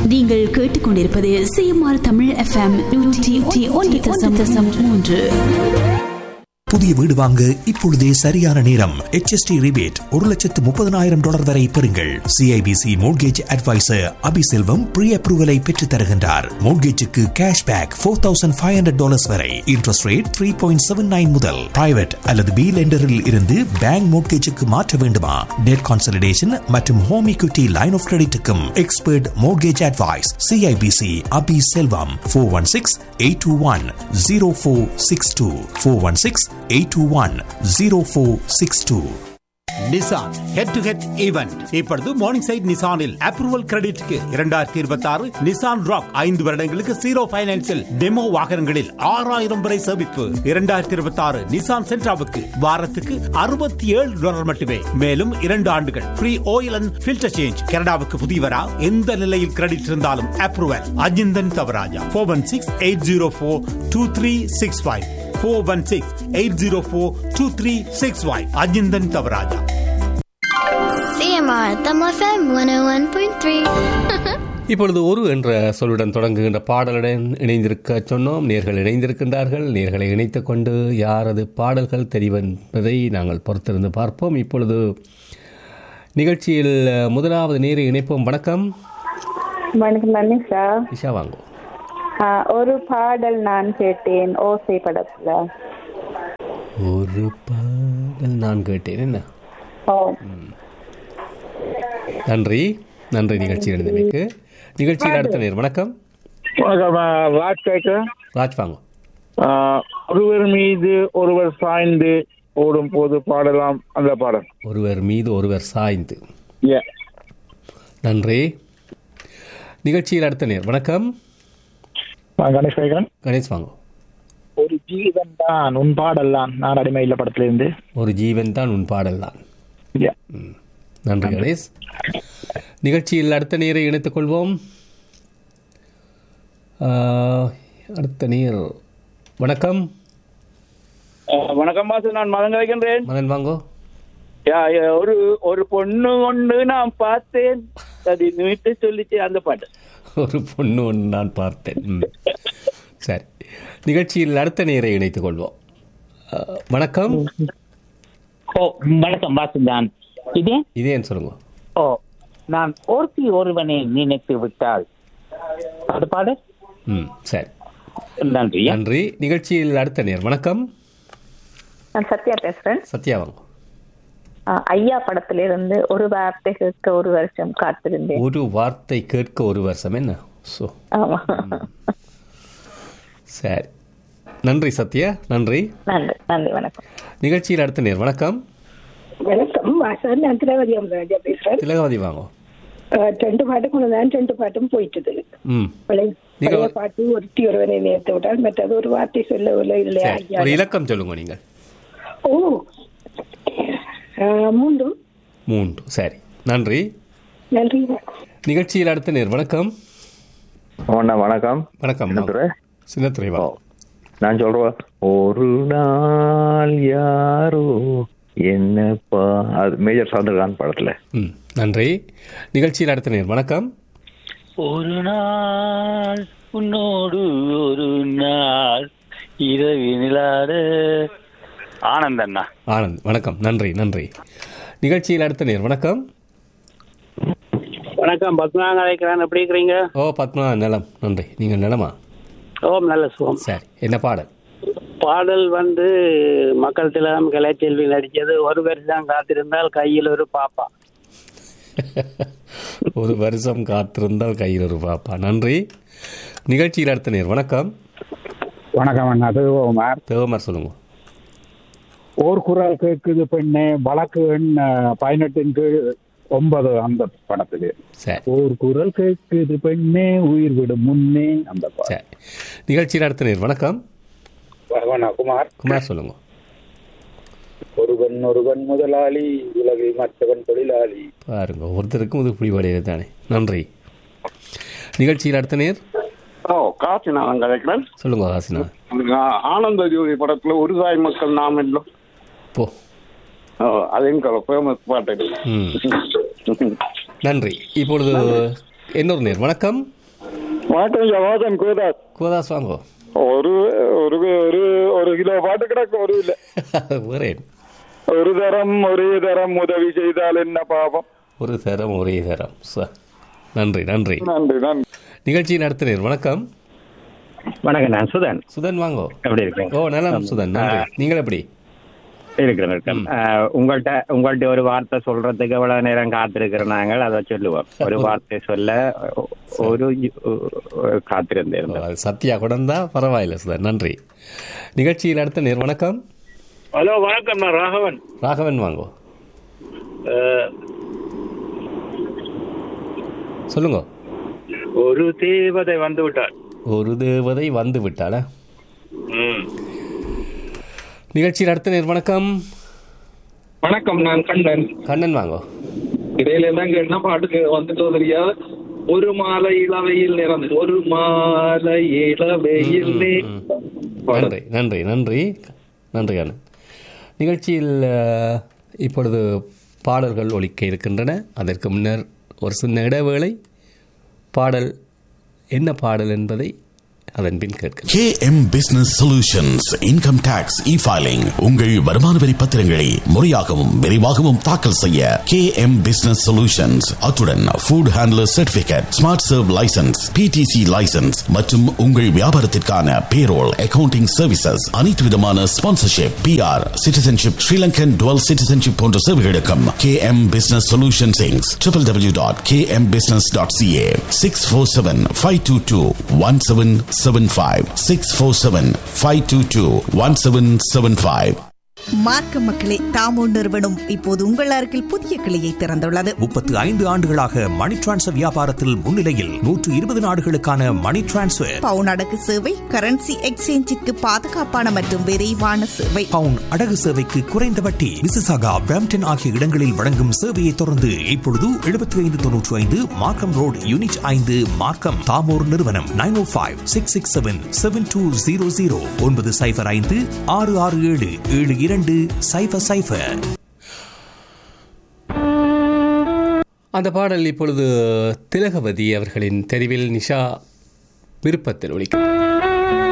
நீங்கள் கேட்டுக்கொண்டிருப்பது CMR Tamil FM நூற்றி ஒன்று தசம் தசம் மூன்று புதிய வீடு வாங்க இப்பொழுதே சரியான நேரம் HST ரிபேட் ஒரு லட்சத்து முப்பதனாயிரம் டாலர் வரை பெறுங்கள் CIBC mortgage adviser Abiselvam pre அப்ரூவலை பெற்றுத் தருகின்றார் மோட்கேஜுக்கு cash back four thousand five hundred dollars வரை interest rate three point seven nine முதல் பிரைவேட் அல்லது பி லெண்டரில் இருந்து பேங்க் மோட்கேஜுக்கு மாற்ற வேண்டுமா டெட் கான்சல்டேஷன் மற்றும் ஹோம் equity லைன் ஆஃப் கிரெடிட்டுக்கும் expert mortgage advice CIBC Abi Selvam four one six eight two one zero four six two four one six eight two one zero four six two Nissan head to head event இப்பொழுது Morningside நிசானில் approval கிரெடிட்க்கு இரண்டாயிரத்தி இருபத்தி ஆறு Nissan rock ஐந்து வருடங்களுக்கு zero பைனான்சில் demo வாகனங்களில் ஆறாயிரம் வரை சேமிப்பு இரண்டாயிரத்தி இருபத்தி ஆறு நிசான் சென்ட்ராவுக்கு வாரத்துக்கு அறுபத்தி ஏழு டாலர் மட்டுமே மேலும் இரண்டு ஆண்டுகள் free oil and filter change கனடாவுக்கு புதியவரா எந்த நிலையில் கிரெடிட் இருந்தாலும் approval Ajinthan Thavarajah four one six eight zero four two three six five four one six eight zero four two three six five Ajinthan Thavarajah CMR Tamil FM 101.3. இப்பொழுது ஒரு என்ற சொல்லுடன் தொடங்குகின்ற பாடலுடன் இணைந்திருக்க சொன்னோம் நேர்கள் இணைந்திருக்கின்றார்கள் நேர்களை இணைத்துக் கொண்டு யாரது பாடல்கள் தெரிவென்பதை நாங்கள் பொறுத்திருந்து பார்ப்போம் இப்பொழுது நிகழ்ச்சியில் முதலாவது நேரை இணைப்போம் வணக்கம் வணக்கம் மனிஷா இஷா வாங்கோ ஆ, ஒரு பாடல் நான் கேட்டேன் ஓசை படத்துல ஒரு பாடல் நான் கேட்டேன் என்ன ஓ நன்றி நன்றி நிகழ்ச்சி எழுந்தமைக்கு நிகழ்ச்சியில் அடுத்த நேர் வணக்கம் வணக்கம் ராஜ் கேட்க ராஜ் வாங்கோ ஒருவர் மீது ஒருவர் சாய்ந்து ஓடும் போது பாடலாம் அந்த பாடல் ஒருவர் மீது ஒருவர் சாய்ந்து ஏ நன்றி நிகழ்ச்சியில் அடுத்த நேர் வணக்கம் கணேஷ் கேட்கிறேன் கணேஷ் வாங்கோ ஒரு ஜீவன் தான் உன் பாடல் தான் நான் அடிமை இல்ல படத்துல இருந்து ஒரு ஜீவன் தான் உன் பாடல் தான் Yeah. நன்றி கணேஷ் நிகழ்ச்சியில் அடுத்த நீரை இணைத்துக் கொள்வோம் ஆஹ், அடுத்த நீர் வணக்கம் வணக்கம் பாசு நான் மதம் கிடைக்கின்றேன் மதன் வாங்கோ ஒரு ஒரு பொண்ணு ஒன்று நான் பார்த்தேன் அது நிமிட்டு சொல்லிச்சு அந்த பாட்டு ஒரு பொண்ணு ஒன்று நான் பார்த்தேன் ம். சரி நிகழ்ச்சியில் அடுத்த நீரை இணைத்துக் கொள்வோம் ஆஹ், வணக்கம் ஓ வணக்கம் வாசுதான் இது இதேன்னு சொல்லுங்க ஓ நான் ஒருத்தி ஒருவனை நினைத்து விட்டால் அது பாடு ம் சரி நன்றி நன்றி நிகழ்ச்சியில் அடுத்த நேர் வணக்கம் நான் சத்யா பேசுறேன் சத்யா வாங்க ஆ, ஐயா படத்துல இருந்து ஒரு வார்த்தை கேட்க ஒரு வருஷம் காத்திருந்தேன் ஒரு வார்த்தை கேட்க ஒரு வருஷம் என்ன ஸோ ஆமா சரி நன்றி சத்யா நன்றி நன்றி நன்றி வணக்கம் நிகழ்ச்சியில் அடுத்த நேர் வணக்கம் வணக்கம் வாசன் நான் திரவதி அமராஜா பேசுறேன் திலகவதி வாங்க அஹ், ரெண்டு பாட்டு கொண்டு தான் ரெண்டு பாட்டும் போயிட்டது ம் பழைய நீங்க- பழைய பாட்டு ஒருத்தி ஒருவனை நேர்த்து விட்டால் மற்றது ஒரு வார்த்தை சொல்ல இல்லை சரி ஐயா ஒரு இலக்கம் சொல்லுங்க நீங்கள் ஓ அஹ், மூன்று மூன்று சரி நன்றி நன்றி நிகழ்ச்சியில் அடுத்த நேர் வணக்கம் வணக்கம் வணக்கம் சின்னத்துரை. சின்னத்துறை வா நான் சொல்றேன் ஒரு நாள் யாரோ என்னப்பா அது மேஜர் சவுந்தரகான் படத்துல ம் நன்றி நிகழ்ச்சியில் அடுத்த நேர் வணக்கம் ஒரு நாள் உன்னோடு ஒரு நாள் இரவி நிலாடு ஆனந்தண்ணா ஆனந்த் வணக்கம் நன்றி நன்றி நிகழ்ச்சியில் அடுத்த நேர் வணக்கம் வணக்கம் பத்மநாபன் அழைக்கிறேன் எப்படி இருக்கிறீங்க ஓ பத்மா நலம் நன்றி நீங்கள் நலமா ஓம் நல்ல சுகம் சரி என்ன பாடல் பாடல் வந்து மக்கள் திலகம் கலைச்செல்வி நடிச்சது ஒரு வருஷம் காத்திருந்தால் கையில் ஒரு பாப்பா ஒரு வருஷம் காத்திருந்தால் கையில் ஒரு பாப்பா நன்றி நிகழ்ச்சியில் அடுத்த நேர் வணக்கம் வணக்கம் அண்ணா தேவகுமார் தேவமார் சொல்லுங்க ஓர் குரல் கேட்குது பெண்ணே வழக்கு எண் அஹ், பதினெட்டின் கீழ் ஒன்பது அந்த படத்துல சரி ஓர் குரல் கேட்குது பெண்ணே உயிர் விடும் முன்னே அந்த பாடல் சரி நிகழ்ச்சியில் அடுத்த நேர் வணக்கம் வணக்கம் குமார் குமார் சொல்லுங்க ஒருவன் ஒருவன் முதலாளி உலகில் மற்றவன் தொழிலாளி பாருங்க ஒருத்தருக்கும் இது பிடிபடையது தானே நன்றி நிகழ்ச்சியில் அடுத்த நேர் ஓ காசி நான் கதைக்கிறேன் சொல்லுங்க ஹாசினா ஆனந்த ஜோதி படத்துல ஒரு தாய் மக்கள் நாம் இல்லம் போ ஓ, அது எங்க ஃபேமஸ் பாட்டு ம் நன்றி இப்பொழுது இன்னொரு நேர் வணக்கம் வணக்கம் ஜவாதன் கோதாஸ் கோதாஸ் வாங்கோ ஒரு ஒரு ஒரு ஒரு கிலோ பாட்டு கிடக்கும் ஒரு இல்ல வரேன் ஒரு தரம் ஒரே தரம் உதவி செய்தால் என்ன பாவம் ஒரு தரம் ஒரே தரம் ச நன்றி நன்றி நன்றி நன்றி நிகழ்ச்சி நடத்தினீர் வணக்கம் வணக்கம் நான் சுதன் சுதன் வாங்கோ எப்படி இருக்கீங்க ஓ நலம் சுதன் நன்றி நீங்கள் எப்படி இருக்கிறேன் இருக்கிறேன் அஹ், உங்கள்ட்ட உங்கள்ட்ட ஒரு வார்த்தை சொல்றதுக்கு எவ்வளவு நேரம் காத்திருக்கிறோம் நாங்கள் அதை சொல்லுவோம் ஒரு வார்த்தை சொல்ல ஒரு அஹ், காத்திருந்திருந்தோம் அது சத்யா குடந்தா பரவாயில்ல சுதன் நன்றி நிகழ்ச்சியில் அடுத்த நேர் வணக்கம் ஹலோ வணக்கம் நான் ராகவன் ராகவன் வாங்கோ அஹ், சொல்லுங்க ஒரு தேவதை வந்து விட்டார் ஒரு தேவதை வந்து விட்டாளா ம். நிகழ்ச்சியில் அடுத்த நேர் வணக்கம் வணக்கம் நான் கண்ணன் கண்ணன் வாங்கோ இடையில தான் என்ன பாட்டுக்கு வந்துட்டு தெரியாது ஒரு மாலை இளவையில் நிறந்து ஒரு மாலை இளவையில் நன்றி நன்றி நன்றி நன்றி அண்ணன் நிகழ்ச்சியில் அஹ், இப்பொழுது பாடல்கள் ஒலிக்க இருக்கின்றன அதற்கு முன்னர் ஒரு சின்ன இடைவேளை பாடல் என்ன பாடல் என்பதை அதன் பின் கேட்க KM Business Solutions Income Tax E-Filing உங்கள் வருமான வரி பத்திரங்களை முறையாகவும் விரைவாகவும் தாக்கல் செய்ய KM Business Solutions அத்துடன் Food Handler Certificate Smart Serve License PTC License மற்றும் உங்கள் வியாபாரத்திற்கான Payroll Accounting Services அனைத்து விதமான Sponsorship PR Citizenship Sri Lankan Dual Citizenship போன்ற சேவைகளுக்கும் KM Business Solutions Inc. www.kmbusiness.ca 647-522-1775 647-522-1775 மார்க்க மக்களே தாமோ நிறுவனம் இப்போது உங்கள் அருகில் புதிய கிளையை திறந்துள்ளது முப்பத்து ஐந்து ஆண்டுகளாக மணி டிரான்ஸ்ஃபர் வியாபாரத்தில் முன்னிலையில் நூற்று இருபது நாடுகளுக்கான மணி டிரான்ஸ்ஃபர் பவுன் அடகு சேவை கரன்சி எக்ஸ்சேஞ்சிற்கு பாதுகாப்பான மற்றும் விரைவான சேவை பவுன் அடகு சேவைக்கு குறைந்த வட்டி மிசிசாகா பிராம்டன் ஆகிய இடங்களில் வழங்கும் சேவையை தொடர்ந்து இப்பொழுது எழுபத்தி ஐந்து தொன்னூற்றி ஐந்து மார்க்கம் ரோட் யூனிட் ஐந்து மார்க்கம் தாமோர் நிறுவனம் nine O five six six seven seven two zero zero ஒன்பது சைஃபர் ஐந்து ஆறு ஆறு ஏழு ஏழு இரண்டு சைஃபர் சைஃபர் அந்த பாடல் இப்பொழுது திலகவதி அவர்களின் தெரிவில் நிஷா விருப்பத்தில் ஒலிக்க